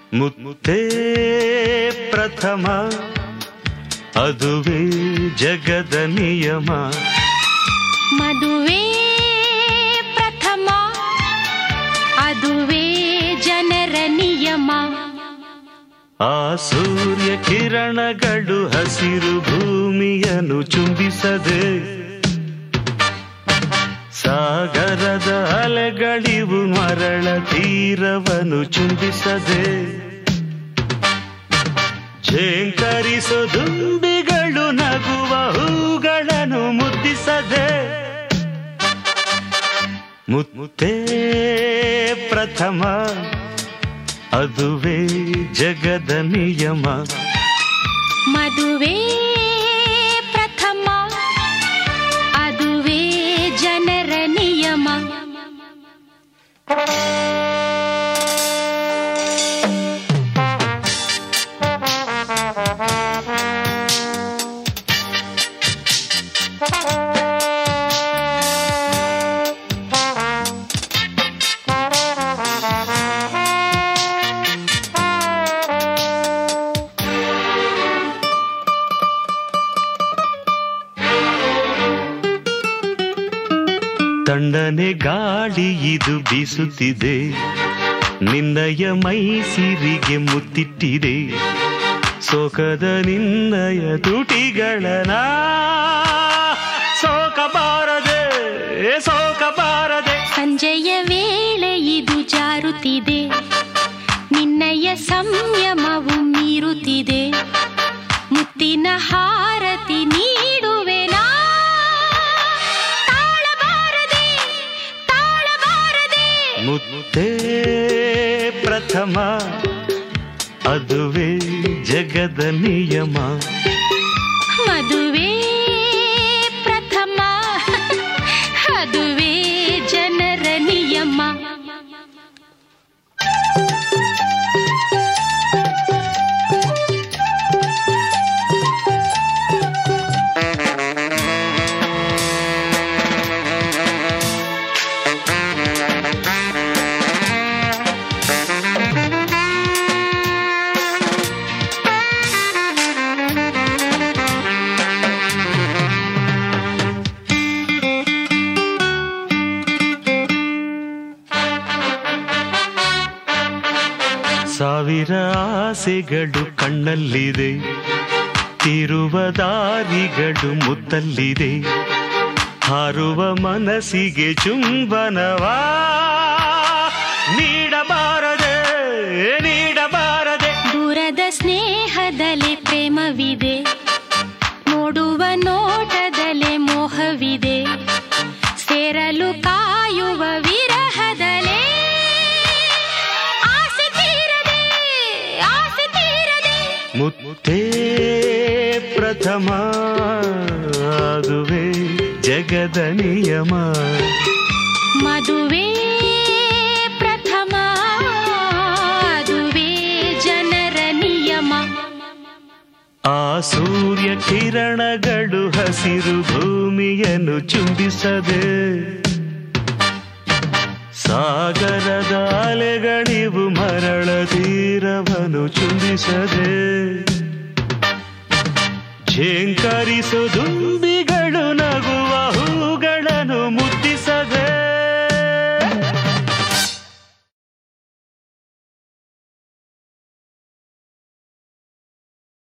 ಮುತ್ತೇ ಪ್ರಥಮ ಅದುವೇ ಜಗದ ನಿಯಮ ಮದುವೆ ಪ್ರಥಮ ಅದುವೇ ಜನರ ನಿಯಮ ಆ ಸೂರ್ಯ ಕಿರಣಗಳು ಹಸಿರು ಭೂಮಿಯನ್ನು ಚುಂಬಿಸದೆ ಸಾಗರದ ಅಲೆಗಳಿವು ಮರಳ ತೀರವನ್ನು ಚುಂಬಿಸದೆ ಝೇಂಕರಿಸೋ ದುಂಬಿಗಳು ನಗುವ ಹೂಗಳನ್ನು ಮುದ್ದಿಸದೆ ಮುತ್ತೇ ಪ್ರಥಮ ಅದುವೇ ಜಗದ ನಿಯಮ ಮದುವೆ ಪ್ರಥಮ ಅದುವೇ ಜನರ ನಿಯಮ ತಣ್ಣನೆ ಗಾಳಿ ಇದು ಬೀಸುತ್ತಿದೆ ನಿನ್ನಯ ಮೈ ಸಿರಿಗೆ ಮುತ್ತಿಟ್ಟಿದೆ ಸೋಕದ ನಿನ್ನಯ ತುಟಿಗಳನ ಸೋಕಬಾರದೆ ಸೋಕಬಾರದೆ ಸಂಜೆಯ ವೇಳೆ ಇದು ಜಾರುತ್ತಿದೆ ನಿನ್ನಯ ಸಂಯಮವು ಮೀರುತ್ತಿದೆ ಮುತ್ತಿನ ಹಾರತಿ ನೀಡುವೆನಾ ತಾಳಬಾರದೆ ತಾಳಬಾರದೆ ಮುತ್ತೇ ಪ್ರಥಮ ಅದುವೇ ಜಗದ ನಿಯಮ ಮದುವೆ ಪ್ರಥಮ ಅದುವೇ ಜನರ ನಿಯಮ ಸಾವಿರ ಆಸೆಗಳು ಕಣ್ಣಲ್ಲಿದೆ ತಿರುವ ದಾರಿಗಳು ಮುತ್ತಲ್ಲಿದೆ ಹಾರುವ ಮನಸ್ಸಿಗೆ ಚುಂಬನವಾ ನೀಡಬಾರದೆ ನೀಡಬಾರದೆ ದೂರದ ಸ್ನೇಹದಲ್ಲಿ ಪ್ರೇಮವಿದೆ ನೋಡುವ ನೋಟದಲ್ಲೇ ಮೋಹವಿದೆ ಸೇರಲು ಕಾಯುವ ವಿರಹದಲೇ ಆಸೆ ತೀರದೆ ಆಸೆ ತೀರದೆ ಮುತ್ತೇ ಪ್ರಥಮ ಅದುವೇ ಜಗದ ನಿಯಮ ಮದುವೆ ಪ್ರಥಮ ಅದುವೇ ಜನರ ನಿಯಮ ಆ ಸೂರ್ಯ ಕಿರಣಗಳು ಹಸಿರು ಭೂಮಿಯನ್ನು ಚುಂಬಿಸದೆ ಸಾಗರದ ಅಲೆಗಳಿವು ಮರಳ ತೀರವನ್ನು ಚುಂಬಿಸದೆ ಝೇಂಕರಿಸು ದುಂಬಿಗಳು